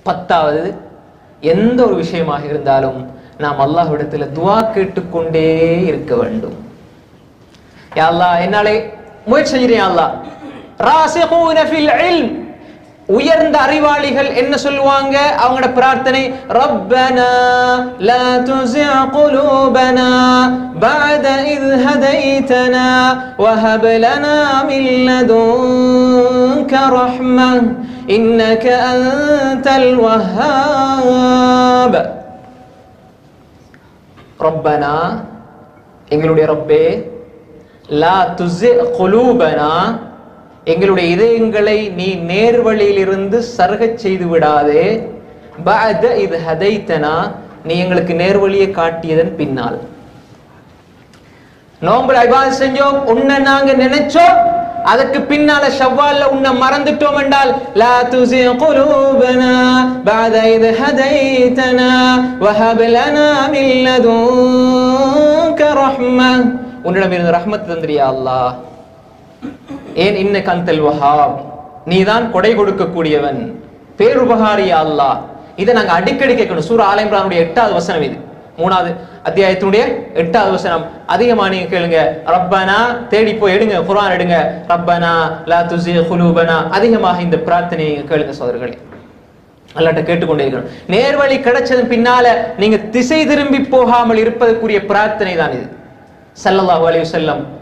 பத்தாவது எந்த ஒரு விஷயமாக இருந்தாலும் நாம் அல்லாஹ்விடத்துல துவா கேட்டுக்கொண்டே இருக்க வேண்டும் யா அல்லாஹ் என்னாலே முயற்சி செஞ்சிருக்கேன் அல்லாஹ் ராசிகூன ஃபில் இல்ம் உயர்ந்த அறிவாளிகள் என்ன சொல்லுவாங்க அவங்களோட பிரார்த்தனை ரப்பனா லா துஸிஅ குலூபனா பஅத இத் ஹதைதனா வஹப் லனா மின் லதுன்க ரஹ்ம இன்னக அன்தல் வஹ்ஹாப் ரப்பனா எங்களுடைய ரப்பே லா துஸி குலூபனா எங்களுடைய இதயங்களை நீ நேர்வழியிலிருந்து சருகச் செய்து விடாதே பஅத இது ஹதைத்தனா நீ எங்களுக்கு நேர்வழியை காட்டியதன் பின்னால் நோம்புல இபாதத் செஞ்சோம் உன்னை நாங்க நினைச்சோம் அதுக்கு பின்னால ஷவ்வால்ல உன்னை மறந்துட்டோம் என்றால் லா துஸி குலூபனா பஅத இத் ஹதைதனா வஹப் லனா மின் லதுன்க ரஹ்ம உன்னிடமிருந்து ரஹ்மத் தந்திரியா அல்லாஹ் ஏன் இன்ன கந்தல் வஹாப் நீதான் கொடை கொடுக்கக்கூடியவன் பேருபகாரியா அல்லாஹ் இதை நாங்க அடிக்கடி கேட்கணும் சூரா ஆல இம்ரானுடைய எட்டாவது வசனம் இது மூணாவது அத்தியாயத்தினுடைய எட்டாவது வசனம் அதிகமா நீங்க கேளுங்க ரப்பனா தேடி போய் எடுங்க குர்ஆன் எடுங்க ரப்பனா லா துஸி குலூபனா அதிகமாக இந்த பிரார்த்தனையை நீங்க கேளுங்க சோதர்களே அல்லாட்ட கேட்டுக்கொண்டே இருக்கணும் நேர்வழி கிடைச்சதன் பின்னால நீங்க திசை திரும்பி போகாமல் இருப்பதற்குரிய பிரார்த்தனை தான் இது ஸல்லல்லாஹு அலைஹி வஸல்லம்